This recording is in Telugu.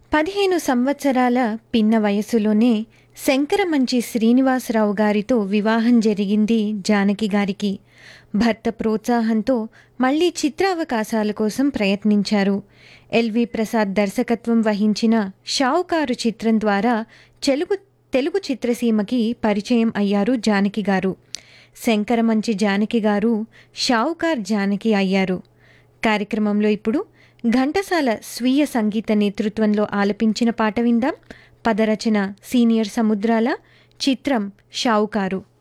పదిహేను సంవత్సరాల పిన్న వయసులోనే శంకరమంచి శ్రీనివాసరావు గారితో వివాహం జరిగింది జానకి గారికి భర్త ప్రోత్సాహంతో మళ్లీ చిత్రావకాశాల కోసం ప్రయత్నించారు ఎల్వి ప్రసాద్ దర్శకత్వం వహించిన షావుకారు చిత్రం ద్వారా తెలుగు తెలుగు చిత్రసీమకి పరిచయం అయ్యారు జానకి గారు శంకరమంచి జానకి గారు షావుకార్ జానకి అయ్యారు కార్యక్రమంలో ఇప్పుడు ఘంటసాల స్వీయ సంగీత నేతృత్వంలో ఆలపించిన పాట విందాం పదరచన సీనియర్ సముద్రాల చిత్రం షావుకారు